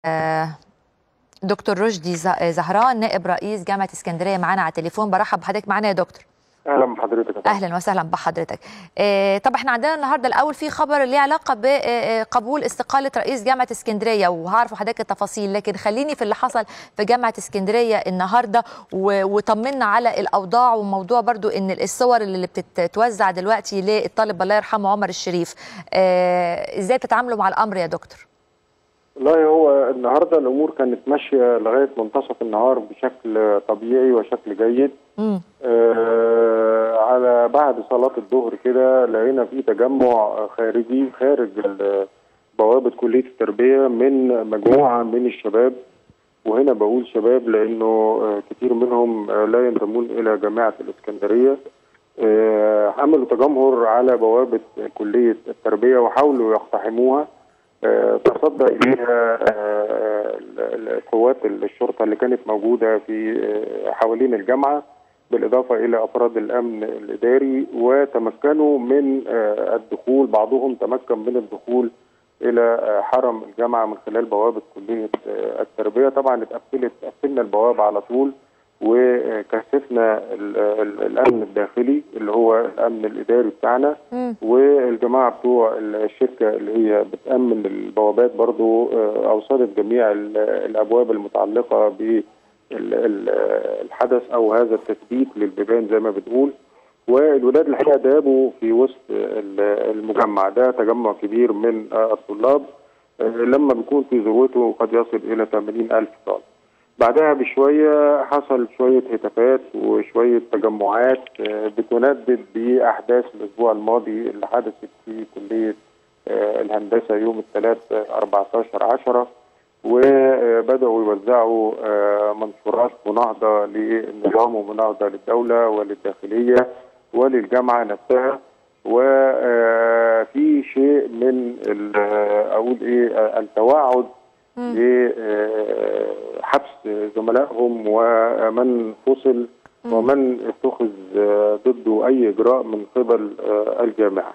دكتور رشدي زهران نائب رئيس جامعه اسكندريه معانا على التليفون برحب بحضرتك معانا يا دكتور اهلا بحضرتك اهلا وسهلا بحضرتك آه طب احنا عندنا النهارده الاول في خبر ليه علاقه بقبول استقاله رئيس جامعه اسكندريه وهعرف حضرتك التفاصيل لكن خليني في اللي حصل في جامعه اسكندريه النهارده وطمنا على الاوضاع وموضوع برضو ان الصور اللي بتتوزع دلوقتي للطالب الله يرحمه عمر الشريف آه ازاي بتتعاملوا مع الامر يا دكتور والله هو النهارده الامور كانت ماشيه لغايه منتصف النهار بشكل طبيعي وشكل جيد آه على بعد صلاه الظهر كده لقينا في تجمع خارجي خارج بوابه كليه التربيه من مجموعه من الشباب وهنا بقول شباب لانه كتير منهم لا ينتمون الى جامعه الاسكندريه آه عملوا تجمهر على بوابه كليه التربيه وحاولوا يقتحموها تصدى اليها قوات الشرطه اللي كانت موجوده في حوالين الجامعه بالاضافه الى افراد الامن الاداري وتمكنوا من الدخول بعضهم تمكن من الدخول الى حرم الجامعه من خلال بوابه كليه التربيه طبعا اتقفلت قفلنا البوابه على طول وكثفنا الامن الداخلي اللي هو الامن الاداري بتاعنا والجماعه بتوع الشركه اللي هي بتامن البوابات برضو اوصلت جميع الابواب المتعلقه بالحدث او هذا التثبيت للبيبان زي ما بنقول والولاد الحقيقه دابوا في وسط المجمع ده تجمع كبير من الطلاب لما بيكون في ذروته قد يصل الى 80 الف طالب بعدها بشوية حصل شوية هتافات وشوية تجمعات بتندد بأحداث الأسبوع الماضي اللي حدثت في كلية الهندسة يوم الثلاث 14 10 وبدأوا يوزعوا منشورات مناهضة للنظام ومناهضة للدولة وللداخلية وللجامعة نفسها وفي شيء من أقول إيه التوعد لحبس زملائهم ومن فصل ومن اتخذ ضده اي اجراء من قبل الجامعه.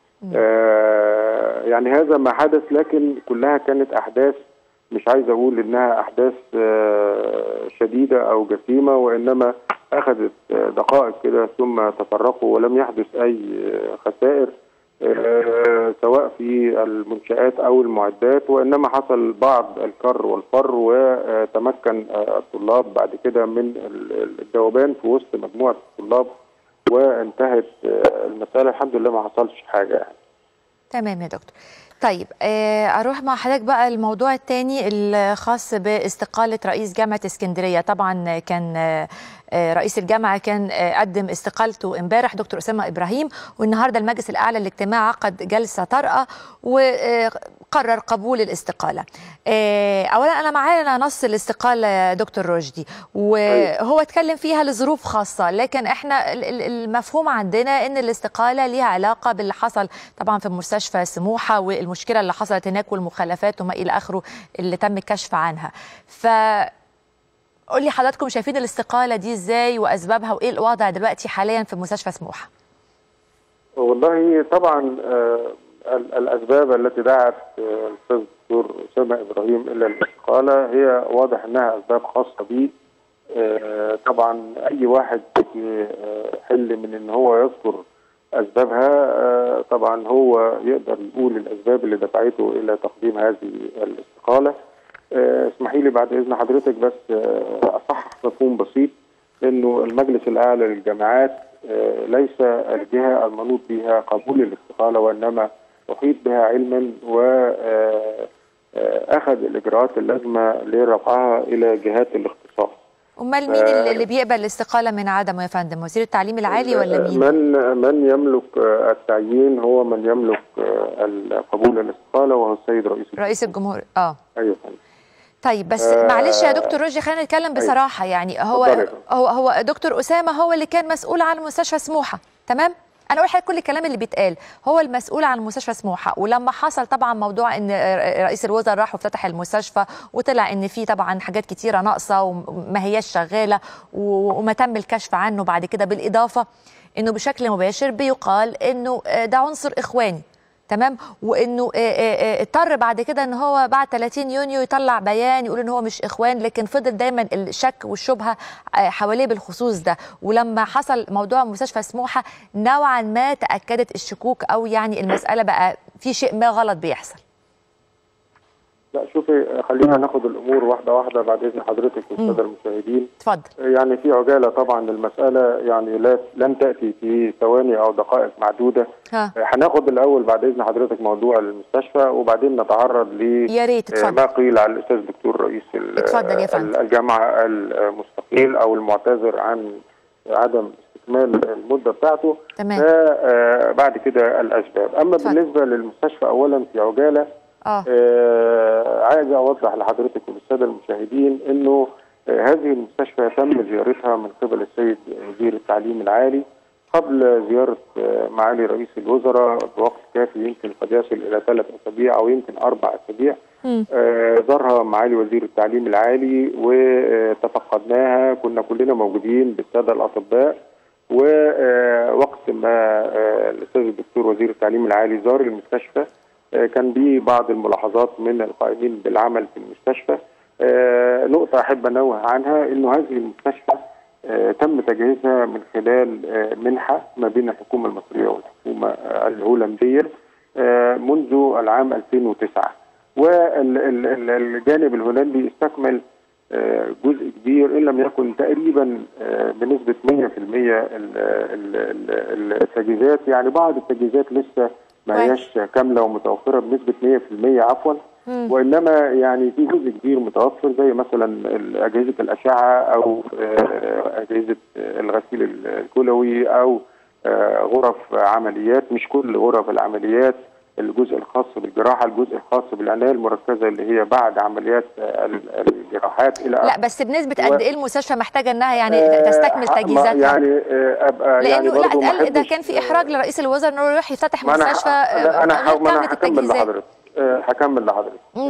يعني هذا ما حدث لكن كلها كانت احداث مش عايز اقول انها احداث شديده او جسيمه وانما اخذت دقائق كده ثم تفرقوا ولم يحدث اي خسائر آه سواء في المنشآت أو المعدات وإنما حصل بعض الكر والفر وتمكن آه الطلاب بعد كده من الذوبان في وسط مجموعة الطلاب وانتهت آه المسألة الحمد لله ما حصلش حاجة يعني. تمام يا دكتور. طيب اروح مع حضرتك بقى الموضوع الثاني الخاص باستقاله رئيس جامعه اسكندريه طبعا كان رئيس الجامعه كان قدم استقالته امبارح دكتور اسامه ابراهيم والنهارده المجلس الاعلى للاجتماع عقد جلسه طارئه وقرر قبول الاستقاله. اولا انا معايا نص الاستقاله يا دكتور رشدي وهو اتكلم فيها لظروف خاصه لكن احنا المفهوم عندنا ان الاستقاله ليها علاقه باللي حصل طبعا في مستشفى سموحه والمشكله اللي حصلت هناك والمخالفات وما الى اخره اللي تم الكشف عنها. ف قول لي حضراتكم شايفين الاستقاله دي ازاي واسبابها وايه الوضع دلوقتي حاليا في مستشفى سموحه؟ والله طبعا آه الاسباب التي دعت الاستاذ الدكتور اسامه ابراهيم الى الاستقاله هي واضح انها اسباب خاصه به آه طبعا اي واحد حل من ان هو يذكر اسبابها آه طبعا هو يقدر يقول الاسباب اللي دفعته الى تقديم هذه الاستقاله اسمحي لي بعد اذن حضرتك بس اصحح مفهوم بسيط انه المجلس الاعلى للجامعات ليس الجهه المنوط بها قبول الاستقاله وانما احيط بها علما واخذ الاجراءات اللازمه لرفعها الى جهات الاختصاص. امال مين اللي بيقبل الاستقاله من عدمه يا فندم؟ وزير التعليم العالي ولا مين؟ من من يملك التعيين هو من يملك قبول الاستقاله وهو السيد رئيس رئيس الجمهوريه اه ايوه فندم. طيب بس آه معلش يا دكتور رشدي خلينا نتكلم بصراحه يعني هو هو هو دكتور اسامه هو اللي كان مسؤول عن مستشفى سموحه تمام انا اقول لحضرتك كل الكلام اللي بيتقال هو المسؤول عن مستشفى سموحه ولما حصل طبعا موضوع ان رئيس الوزراء راح وافتتح المستشفى وطلع ان في طبعا حاجات كتيره ناقصه وما هياش شغاله وما تم الكشف عنه بعد كده بالاضافه انه بشكل مباشر بيقال انه ده عنصر اخواني تمام وانه آه، آه، آه، اضطر بعد كده ان هو بعد 30 يونيو يطلع بيان يقول ان هو مش اخوان لكن فضل دايما الشك والشبهه آه، حواليه بالخصوص ده ولما حصل موضوع مستشفى سموحه نوعا ما تاكدت الشكوك او يعني المساله بقى في شيء ما غلط بيحصل لا شوفي خلينا ناخد الامور واحده واحده بعد اذن حضرتك والساده المشاهدين اتفضل يعني في عجاله طبعا المساله يعني لا لن تاتي في ثواني او دقائق معدوده ها هناخد الاول بعد اذن حضرتك موضوع المستشفى وبعدين نتعرض ل يا ريت اتفضل ما قيل على الاستاذ دكتور رئيس ال- اتفضل يا فندم. الجامعه المستقيل او المعتذر عن عدم استكمال المده بتاعته تمام. بعد كده الاسباب اما اتفضل. بالنسبه للمستشفى اولا في عجاله اه آه، عايز اوضح لحضرتك وللساده المشاهدين انه آه، هذه المستشفى تم زيارتها من قبل السيد وزير التعليم العالي قبل زياره آه، معالي رئيس الوزراء بوقت كافي يمكن قد يصل الى ثلاث اسابيع او يمكن اربع اسابيع مم. آه، زارها معالي وزير التعليم العالي وتفقدناها كنا كلنا موجودين بالساده الاطباء ووقت ما آه، الاستاذ الدكتور وزير التعليم العالي زار المستشفى آه، كان به بعض الملاحظات من القائمين بالعمل في المستشفى آه، نقطة أحب أنوه عنها أنه هذه المستشفى آه، تم تجهيزها من خلال آه، منحة ما بين الحكومة المصرية والحكومة آه، الهولندية آه، منذ العام 2009 والجانب الهولندي استكمل آه، جزء كبير ان لم يكن تقريبا آه، بنسبه 100% ال- ال- ال- التجهيزات يعني بعض التجهيزات لسه ما كويس. هياش كامله ومتوفره بنسبه 100% عفوا مم. وانما يعني في جزء كبير متوفر زي مثلا ال- اجهزه الاشعه او آه، اجهزه الغسيل الكلوي او آه، غرف عمليات مش كل غرف العمليات الجزء الخاص بالجراحه الجزء الخاص بالعنايه المركزه اللي هي بعد عمليات آه، ال- الجراحات الى لا بس بنسبه و- قد ايه المستشفى محتاجه انها يعني آه، تستكمل ما- تجهيزاتها يعني آه، ابقى لانه يعني لا برضه ما اتقال ده أحبش- كان في احراج لرئيس الوزراء انه يروح يفتتح ما انا مستشفى ح- لا انا غير ح- ما انا كاملة هكمل التجهيزات. لحضرتك آه، هكمل لحضرتك مم.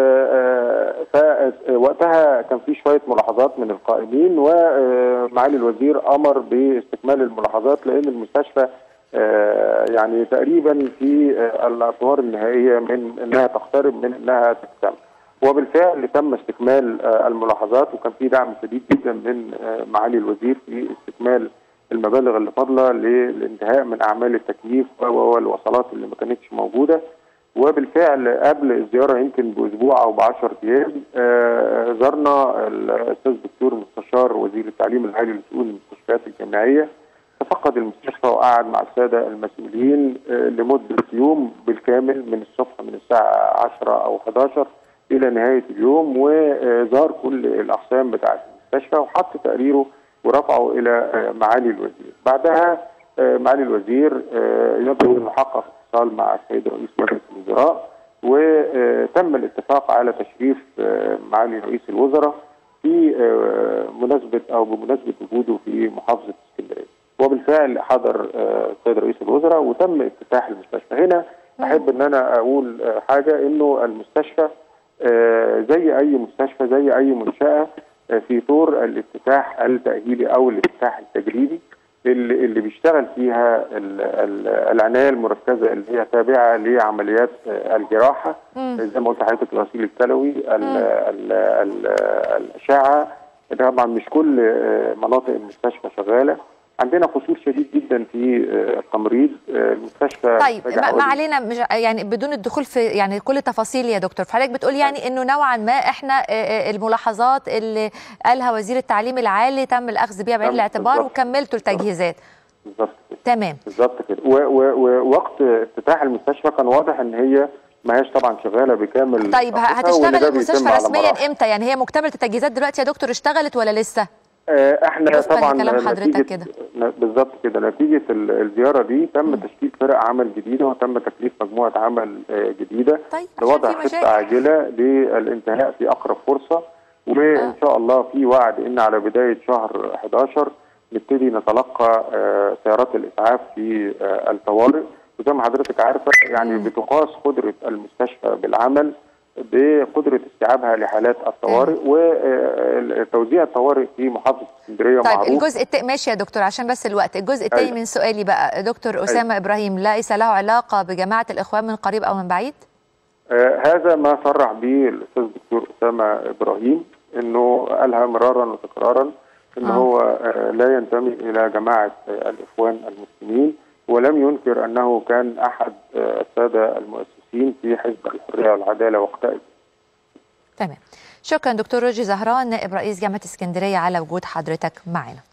فوقتها كان في شويه ملاحظات من القائمين ومعالي الوزير امر باستكمال الملاحظات لان المستشفى آه، يعني تقريبا في آه، الاطوار النهائيه من انها تقترب من انها تكتمل وبالفعل تم استكمال آه، الملاحظات وكان في دعم شديد جدا من آه، معالي الوزير في استكمال المبالغ اللي فاضله للانتهاء من اعمال التكييف والوصلات اللي ما كانتش موجوده وبالفعل قبل الزياره يمكن باسبوع او ب 10 ايام آه، زرنا الاستاذ الدكتور مستشار وزير التعليم العالي لشؤون المستشفيات الجامعيه تفقد المستشفى وقعد مع الساده المسؤولين آه، لمده يوم بالكامل من الصبح من الساعه 10 او 11 الى نهايه اليوم وزار كل الاقسام بتاعه المستشفى وحط تقريره ورفعه الى آه، معالي الوزير بعدها آه، معالي الوزير آه، يبدو انه حقق اتصال مع السيد رئيس مجلس الوزراء وتم الاتفاق على تشريف آه، معالي رئيس الوزراء في آه، مناسبه او بمناسبه وجوده في محافظه اسكندريه وبالفعل حضر آه، السيد رئيس الوزراء وتم افتتاح المستشفى هنا احب ان انا اقول آه، حاجه انه المستشفى آه، زي اي مستشفى زي اي منشاه آه، في طور الافتتاح التاهيلي او الافتتاح التجريبي اللي, اللي بيشتغل فيها ال- ال- العنايه المركزه اللي هي تابعه لعمليات آه، الجراحه مم. زي ما قلت لحضرتك الغسيل الكلوي ال- ال- ال- الاشعه طبعا مش كل آه، مناطق المستشفى شغاله عندنا قصور شديد جدا في آه، التمريض آه، المستشفى طيب محتاجة ما ما حوالي- علينا مش يعني بدون الدخول في يعني كل تفاصيل يا دكتور فحضرتك بتقول يعني انه نوعا ما احنا آه، آه، الملاحظات اللي قالها وزير التعليم العالي تم الاخذ بها بعين تم، الاعتبار بالظبط. وكملتوا التجهيزات بالظبط كده تمام بالظبط كده و- و- ووقت افتتاح المستشفى كان واضح ان هي ما هياش طبعا شغاله بكامل طيب طاقتها، وإن هتشتغل ده المستشفى بيتم على رسميا مراحل. امتى يعني هي مكتمله التجهيزات دلوقتي يا دكتور اشتغلت ولا لسه آه، احنا وفقاً طبعا لكلام حضرتك نتيجة- كده. ن- بالظبط كده نتيجه ال- الزياره دي تم تشكيل فرق عمل جديده وتم تكليف مجموعه عمل آه، جديده طيب عشان لوضع في خطه مشاكل عاجله للانتهاء في اقرب فرصه وان شاء الله في وعد ان على بدايه شهر 11 نبتدي نتلقى آه، سيارات الاسعاف في آه، الطوارئ وزي ما حضرتك عارفه يعني بتقاس قدره المستشفى بالعمل بقدره استيعابها لحالات الطوارئ وتوزيع الطوارئ في محافظه اسكندريه طيب معروف الجزء الت... ماشي يا دكتور عشان بس الوقت الجزء الثاني أيوة. من سؤالي بقى دكتور اسامه ابراهيم ليس له علاقه بجماعه الاخوان من قريب او من بعيد آه، هذا ما صرح به الاستاذ الدكتور اسامه ابراهيم انه قالها مرارا وتكرارا ان آه. هو آه، لا ينتمي الى جماعه آه، الاخوان المسلمين ولم ينكر انه كان احد آه، الساده المؤسسين في حزب الحريه والعداله وقتئذ تمام شكرا دكتور روجي زهران نائب رئيس جامعه اسكندريه على وجود حضرتك معنا